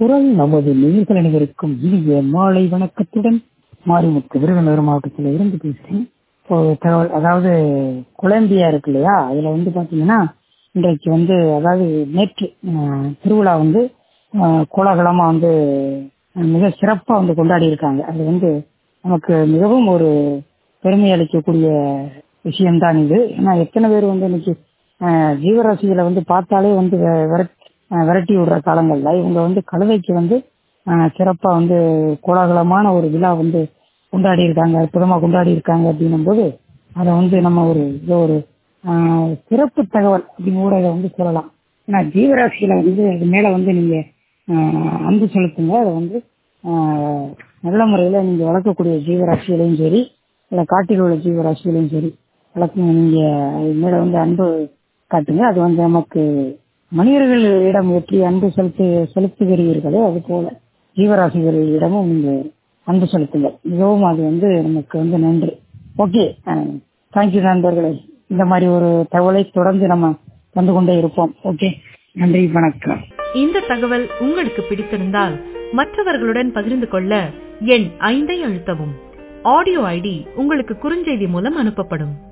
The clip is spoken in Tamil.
குரல் நமது நேர்கள் அனைவருக்கும் இனிய மாலை வணக்கத்துடன் மாரிமுத்து விருதுநகர் மாவட்டத்தில் இருந்து பேசுகிறேன் இப்போ தகவல் அதாவது கொலம்பியா இருக்கு இல்லையா அதில் வந்து பார்த்தீங்கன்னா இன்றைக்கு வந்து அதாவது நேற்று அஹ், திருவிழா வந்து அஹ், கோலாகலமாக வந்து அஹ், மிக சிறப்பாக வந்து கொண்டாடி இருக்காங்க அது வந்து நமக்கு மிகவும் ஒரு பெருமை அளிக்கக்கூடிய விஷயம்தான் இது ஏன்னா எத்தனை பேர் வந்து இன்னைக்கு அஹ், ஜீவராசிகளை வந்து பார்த்தாலே வந்து வெ- விரட்- அஹ், விரட்டி விடுற காலங்கள்ல இவங்க வந்து கழுதைக்கு வந்து அஹ், சிறப்பா வந்து கோலாகலமான ஒரு விழா வந்து கொண்டாடி இருக்காங்க அற்புதமா கொண்டாடி இருக்காங்க அப்படின்னும் போது அதை வந்து நம்ம ஒரு இது ஒரு ஆஹ், சிறப்பு தகவல் அப்படின்னு கூட இதை வந்து சொல்லலாம் ஏன்னா ஜீவராசிகளை வந்து அது மேல வந்து நீங்க ஆஹ், அன்பு செலுத்துங்க அதை வந்து ஆஹ், நல்ல முறையில நீங்க வளர்க்கக்கூடிய ஜீவராசிகளையும் சரி இல்லை காட்டில் உள்ள ஜீவராசிகளையும் சரி வளர்க்குங்க நீங்க அது மேல வந்து அன்பு காட்டுங்க அது வந்து நமக்கு மனிதர்களிடம் எப்படி அன்பு செலுத்து செலுத்துகிறீர்களோ அது போல ஜீவராசிகளிடமும் நீங்க அன்பு செலுத்துங்க மிகவும் அது வந்து நமக்கு வந்து நன்றி ஓகே தேங்க்யூ நண்பர்களே இந்த மாதிரி ஒரு தகவலை தொடர்ந்து நம்ம தந்து கொண்டே இருப்போம் ஓகே நன்றி வணக்கம் இந்த தகவல் உங்களுக்கு பிடித்திருந்தால் மற்றவர்களுடன் பகிர்ந்து கொள்ள எண் ஐந்தை அழுத்தவும் ஆடியோ ஐடி உங்களுக்கு குறுஞ்செய்தி மூலம் அனுப்பப்படும்